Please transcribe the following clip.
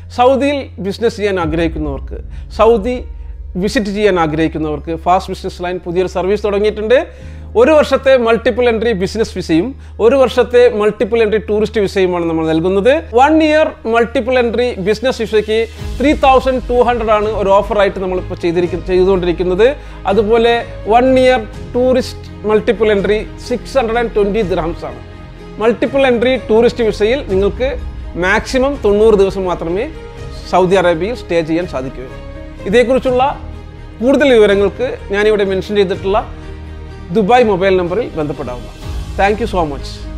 സൗദിയിൽ ബിസിനസ് ചെയ്യാൻ ആഗ്രഹിക്കുന്നവർക്ക് സൗദി വിസിറ്റ് ചെയ്യാൻ ആഗ്രഹിക്കുന്നവർക്ക് ഫാസ്റ്റ് ബിസിനസ് ലൈൻ പുതിയൊരു സർവീസ് തുടങ്ങിയിട്ടുണ്ട് ഒരു വർഷത്തെ മൾട്ടിപ്പിൾ എൻട്രി ബിസിനസ് വിസയും ഒരു വർഷത്തെ മൾട്ടിപ്പിൾ എൻട്രി ടൂറിസ്റ്റ് വിസയുമാണ് നമ്മൾ നൽകുന്നത് one year multiple entry business വിസയ്ക്ക് ത്രീ തൗസൻഡ് ടു ഹൺഡ്രഡ് ആണ് ഒരു ഓഫറായിട്ട് നമ്മളിപ്പോൾ ചെയ്തിരിക്കും ചെയ്തുകൊണ്ടിരിക്കുന്നത് അതുപോലെ one year tourist multiple entry six hundred and twenty dirhams ആണ് മൾട്ടിപ്പിൾ എൻട്രി ടൂറിസ്റ്റ് വിസയിൽ നിങ്ങൾക്ക് മാക്സിമം തൊണ്ണൂറ് ദിവസം മാത്രമേ സൗദി അറേബ്യയിൽ സ്റ്റേ ചെയ്യാൻ സാധിക്കുകയുള്ളൂ ഇതേക്കുറിച്ചുള്ള കൂടുതൽ വിവരങ്ങൾക്ക് ഞാനിവിടെ മെൻഷൻ ചെയ്തിട്ടുള്ള ദുബായ് മൊബൈൽ നമ്പറിൽ ബന്ധപ്പെടാവുന്നതാണ് താങ്ക് യു സോ മച്ച്